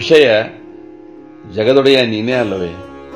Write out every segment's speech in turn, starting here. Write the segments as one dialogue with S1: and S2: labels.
S1: ವಿಷಯ ಜಗದೊಡೆಯ ನೀನೇ ಅಲ್ಲವೇ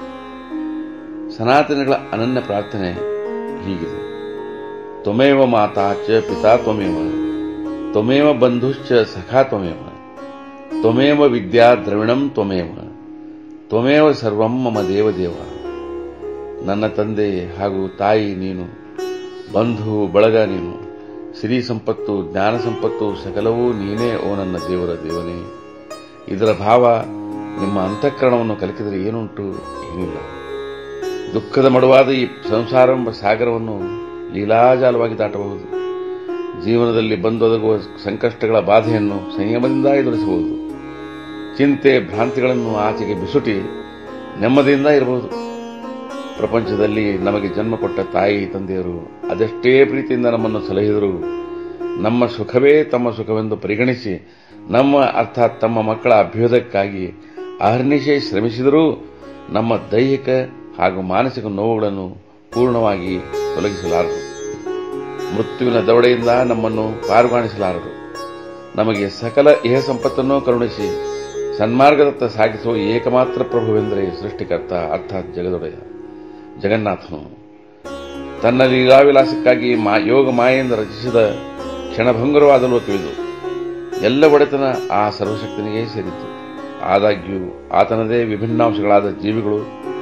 S1: ಸನಾತನಗಳ ಅನನ್ಯ ಪ್ರಾರ್ಥನೆ ಹೀಗಿದೆ ತ್ವಮೇವ ಮಾತಾ ಚ ಪಿತಾ ತ್ವಮೇವ ತ್ವಮೇವ ಬಂಧುಶ್ಚ ಸಖಾ ತ್ವಮೇವ ತ್ವಮೇವ ವಿದ್ಯಾ ದ್ರವಿಣಂ ತ್ವಮೇವ ತ್ವಮೇವ ಸರ್ವಂ ಮಮ ದೇವದೇವ ನನ್ನ ತಂದೆ ಹಾಗೂ ತಾಯಿ ನೀನು ಬಂಧು ಬಳಗ ನೀನು ಸಿರಿ ಸಂಪತ್ತು ಜ್ಞಾನ ಸಂಪತ್ತು ಸಕಲವೂ ನೀನೇ ಓ ನನ್ನ ದೇವರ ದೇವನೇ ಇದರ ಭಾವ ನಿಮ್ಮ ಅಂತಃಕರಣವನ್ನು ಕಲಿಕಿದರೆ ಏನುಂಟು ಏನಿಲ್ಲ ದುಃಖದ ಮಡುವಾದ ಈ ಸಂಸಾರೆಂಬ ಸಾಗರವನ್ನು ಲೀಲಾಜಾಲವಾಗಿ ದಾಟಬಹುದು ಜೀವನದಲ್ಲಿ ಬಂದೊದಗುವ ಸಂಕಷ್ಟಗಳ ಬಾಧೆಯನ್ನು ಸಂಯಮದಿಂದ ಎದುರಿಸಬಹುದು ಚಿಂತೆ ಭ್ರಾಂತಿಗಳನ್ನು ಆಚೆಗೆ ಬಿಸುಟಿ ನೆಮ್ಮದಿಯಿಂದ ಇರಬಹುದು ಪ್ರಪಂಚದಲ್ಲಿ ನಮಗೆ ಜನ್ಮ ಕೊಟ್ಟ ತಾಯಿ ತಂದೆಯರು ಅದೆಷ್ಟೇ ಪ್ರೀತಿಯಿಂದ ನಮ್ಮನ್ನು ಸಲಹಿದರು ನಮ್ಮ ಸುಖವೇ ತಮ್ಮ ಸುಖವೆಂದು ಪರಿಗಣಿಸಿ ನಮ್ಮ ಅರ್ಥಾತ್ ತಮ್ಮ ಮಕ್ಕಳ ಅಭ್ಯುದಯಕ್ಕಾಗಿ ಅಹರ್ನಿಶೆ ಶ್ರಮಿಸಿದರೂ ನಮ್ಮ ದೈಹಿಕ ಹಾಗೂ ಮಾನಸಿಕ ನೋವುಗಳನ್ನು ಪೂರ್ಣವಾಗಿ ತೊಲಗಿಸಲಾರರು ಮೃತ್ಯುವಿನ ದವಡೆಯಿಂದ ನಮ್ಮನ್ನು ಪಾರುಗಾಣಿಸಲಾರರು ನಮಗೆ ಸಕಲ ಇಹ ಸಂಪತ್ತನ್ನು ಕರುಣಿಸಿ ಸನ್ಮಾರ್ಗದತ್ತ ಸಾಗಿಸುವ ಏಕಮಾತ್ರ ಪ್ರಭುವೆಂದರೆ ಸೃಷ್ಟಿಕರ್ತ ಅರ್ಥಾತ್ ಜಗದೊಡೆಯ ಜಗನ್ನಾಥನು ತನ್ನ ಲೀಲಾವಿಲಾಸಕ್ಕಾಗಿ ಮಾ ಯೋಗ ಮಾಯೆಯಿಂದ ರಚಿಸಿದ ಕ್ಷಣಭಂಗರವಾದ ಲೋಕವಿದು ಎಲ್ಲ ಒಡೆತನ ಆ ಸರ್ವಶಕ್ತನಿಗೆ ಸೇರಿತ್ತು ಆದಾಗ್ಯೂ ಆತನದೇ ವಿಭಿನ್ನಾಂಶಗಳಾದ ಜೀವಿಗಳು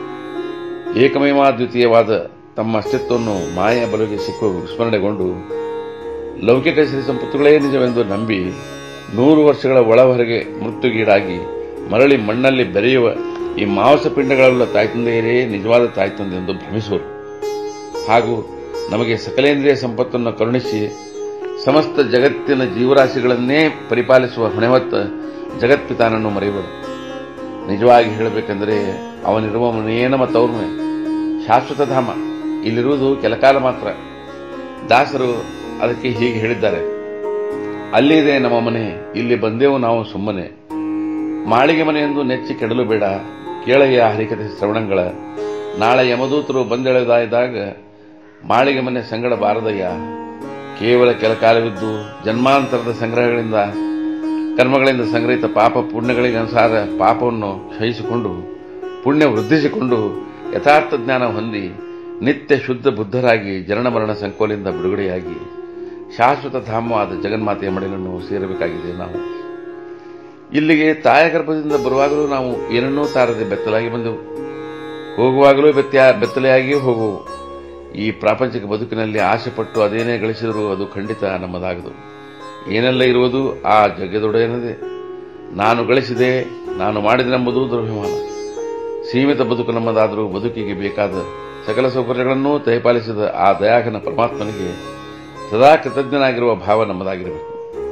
S1: ಏಕಮೇವಾದ್ವಿತೀಯವಾದ ತಮ್ಮ ಅಸ್ತಿತ್ವವನ್ನು ಮಾಯೆಯ ಬಲುಗೆ ಸಿಕ್ಕು ವಿಸ್ಮರಣೆಗೊಂಡು ಲೌಕಿಕ ಸಿರಿ ಸಂಪತ್ತುಗಳೇ ನಿಜವೆಂದು ನಂಬಿ ನೂರು ವರ್ಷಗಳ ಒಳಹೊರಗೆ ಮೃತ್ಯುಗೀಡಾಗಿ ಮರಳಿ ಮಣ್ಣಲ್ಲಿ ಬೆರೆಯುವ ಈ ಮಾಂಸ ಪಿಂಡಗಳುಳ್ಳ ತಾಯ್ತಂದೆಯರೇ ನಿಜವಾದ ತಾಯ್ತಂದೆ ಎಂದು ಭ್ರಮಿಸುವರು ಹಾಗೂ ನಮಗೆ ಸಕಲೇಂದ್ರಿಯ ಸಂಪತ್ತನ್ನು ಕರುಣಿಸಿ ಸಮಸ್ತ ಜಗತ್ತಿನ ಜೀವರಾಶಿಗಳನ್ನೇ ಪರಿಪಾಲಿಸುವ ಹೊಣೆವತ್ತ ಜಗತ್ಪಿತಾನನ್ನು ಮರೆಯುವರು ನಿಜವಾಗಿ ಹೇಳಬೇಕೆಂದರೆ ಅವನಿರುವ ಮನೆಯೇ ನಮ್ಮ ತವರು ಮನೆ ಶಾಶ್ವತ ಧಾಮ ಇಲ್ಲಿರುವುದು ಕೆಲಕಾಲ ಮಾತ್ರ ದಾಸರು ಅದಕ್ಕೆ ಹೀಗೆ ಹೇಳಿದ್ದಾರೆ ಅಲ್ಲಿದೆ ನಮ್ಮ ಮನೆ ಇಲ್ಲಿ ಬಂದೆವು ನಾವು ಸುಮ್ಮನೆ ಮಾಳಿಗೆ ಮನೆ ಎಂದು ನೆಚ್ಚಿ ಕೆಡಲು ಬೇಡ ಕೇಳಯ್ಯ ಹರಿಕತೆ ಶ್ರವಣಗಳ ನಾಳೆ ಯಮದೂತರು ಬಂದೆಳೆದಾಯ್ದಾಗ ಮಾಳಿಗೆ ಮನೆ ಸಂಗಡ ಬಾರದಯ್ಯ ಕೇವಲ ಕೆಲ ಕಾಲವಿದ್ದು ಜನ್ಮಾಂತರದ ಸಂಗ್ರಹಗಳಿಂದ ಕರ್ಮಗಳಿಂದ ಸಂಗ್ರಹಿತ ಪಾಪ ಪುಣ್ಯಗಳಿಗೆ ಅನುಸಾರ ಪಾಪವನ್ನು ಕ್ಷಯಿಸಿಕೊಂಡು ಪುಣ್ಯ ವೃದ್ಧಿಸಿಕೊಂಡು ಯಥಾರ್ಥ ಜ್ಞಾನ ಹೊಂದಿ ನಿತ್ಯ ಶುದ್ಧ ಬುದ್ಧರಾಗಿ ಜನನ ಮರಣ ಸಂಕೋಲಿಂದ ಬಿಡುಗಡೆಯಾಗಿ ಶಾಶ್ವತ ಧಾಮವಾದ ಜಗನ್ಮಾತೆಯ ಮಡಿಲನ್ನು ಸೇರಬೇಕಾಗಿದೆ ನಾವು ಇಲ್ಲಿಗೆ ತಾಯ ಗರ್ಭದಿಂದ ಬರುವಾಗಲೂ ನಾವು ಏನನ್ನೂ ತಾರದೆ ಬೆತ್ತಲಾಗಿ ಬಂದೆವು ಹೋಗುವಾಗಲೂ ಬೆತ್ತ ಬೆತ್ತಲೆಯಾಗಿ ಹೋಗುವು ಈ ಪ್ರಾಪಂಚಿಕ ಬದುಕಿನಲ್ಲಿ ಆಸೆಪಟ್ಟು ಅದೇನೇ ಗಳಿಸಿದರೂ ಅದು ಖಂಡಿತ ನಮ್ಮದಾಗದು ಏನೆಲ್ಲ ಇರುವುದು ಆ ಜಗದೊಡೆಯನದೇ ನಾನು ಗಳಿಸಿದೆ ನಾನು ಮಾಡಿದೆನೆಂಬುದು ದುರ್ಭಿಮಾನ ಸೀಮಿತ ಬದುಕು ನಮ್ಮದಾದರೂ ಬದುಕಿಗೆ ಬೇಕಾದ ಸಕಲ ಸೌಕರ್ಯಗಳನ್ನೂ ದಯಪಾಲಿಸಿದ ಆ ದಯಾಘನ ಪರಮಾತ್ಮನಿಗೆ ಸದಾ ಕೃತಜ್ಞನಾಗಿರುವ ಭಾವ ನಮ್ಮದಾಗಿರಬೇಕು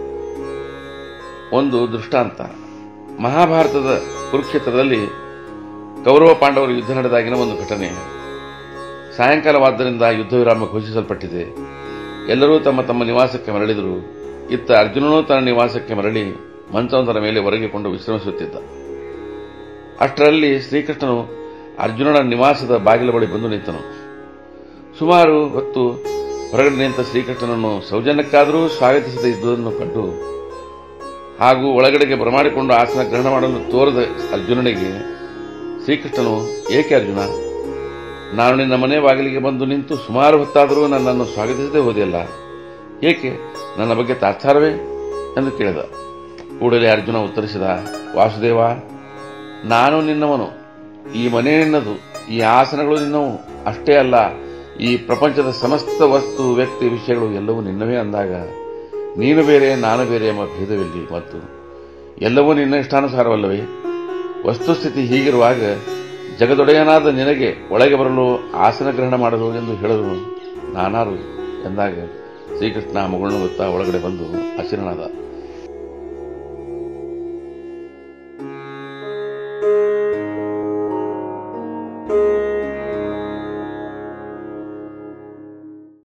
S1: ಒಂದು ದೃಷ್ಟಾಂತ ಮಹಾಭಾರತದ ಕುರುಕ್ಷೇತ್ರದಲ್ಲಿ ಕೌರವ ಪಾಂಡವರು ಯುದ್ಧ ನಡೆದಾಗಿನ ಒಂದು ಘಟನೆ ಸಾಯಂಕಾಲವಾದ್ದರಿಂದ ಯುದ್ಧ ವಿರಾಮ ಘೋಷಿಸಲ್ಪಟ್ಟಿದೆ ಎಲ್ಲರೂ ತಮ್ಮ ತಮ್ಮ ನಿವಾಸಕ್ಕೆ ಮರಳಿದರು ಇತ್ತ ಅರ್ಜುನನೂ ತನ್ನ ನಿವಾಸಕ್ಕೆ ಮರಳಿ ಮಂಚವೊಂದರ ಮೇಲೆ ಒರಗಿಕೊಂಡು ವಿಶ್ರಮಿಸುತ್ತಿದ್ದ ಅಷ್ಟರಲ್ಲಿ ಶ್ರೀಕೃಷ್ಣನು ಅರ್ಜುನನ ನಿವಾಸದ ಬಾಗಿಲ ಬಳಿ ಬಂದು ನಿಂತನು ಸುಮಾರು ಹೊತ್ತು ಹೊರಗಡೆ ನಿಂತ ಶ್ರೀಕೃಷ್ಣನನ್ನು ಸೌಜನ್ಯಕ್ಕಾದರೂ ಸ್ವಾಗತಿಸದೇ ಇದ್ದುದನ್ನು ಕಂಡು ಹಾಗೂ ಒಳಗಡೆಗೆ ಬರಮಾಡಿಕೊಂಡು ಆಸನ ಗ್ರಹಣ ಮಾಡಲು ತೋರದ ಅರ್ಜುನನಿಗೆ ಶ್ರೀಕೃಷ್ಣನು ಏಕೆ ಅರ್ಜುನ ನಾನು ನಿನ್ನ ಮನೆ ಬಾಗಿಲಿಗೆ ಬಂದು ನಿಂತು ಸುಮಾರು ಹೊತ್ತಾದರೂ ನನ್ನನ್ನು ಸ್ವಾಗತಿಸದೆ ಹೋದೆಯಲ್ಲ ಏಕೆ ನನ್ನ ಬಗ್ಗೆ ತಾತ್ಸಾರವೇ ಎಂದು ಕೇಳಿದ ಕೂಡಲೇ ಅರ್ಜುನ ಉತ್ತರಿಸಿದ ವಾಸುದೇವ ನಾನು ನಿನ್ನವನು ಈ ಮನೆ ನಿನ್ನದು ಈ ಆಸನಗಳು ನಿನ್ನವು ಅಷ್ಟೇ ಅಲ್ಲ ಈ ಪ್ರಪಂಚದ ಸಮಸ್ತ ವಸ್ತು ವ್ಯಕ್ತಿ ವಿಷಯಗಳು ಎಲ್ಲವೂ ನಿನ್ನವೇ ಅಂದಾಗ ನೀನು ಬೇರೆ ನಾನು ಬೇರೆ ಎಂಬ ಭೇದವಿಲ್ಲಿ ಮತ್ತು ಎಲ್ಲವೂ ನಿನ್ನ ಇಷ್ಟಾನುಸಾರವಲ್ಲವೇ ವಸ್ತುಸ್ಥಿತಿ ಹೀಗಿರುವಾಗ ಜಗದೊಡೆಯನಾದ ನಿನಗೆ ಒಳಗೆ ಬರಲು ಆಸನ ಗ್ರಹಣ ಮಾಡಲು ಎಂದು ಹೇಳಿದನು ನಾನಾರು ಎಂದಾಗ ಶ್ರೀಕೃಷ್ಣ ಮಗಳನ್ನು ಗೊತ್ತಾ ಒಳಗಡೆ ಬಂದು ಅಶಿರನಾದ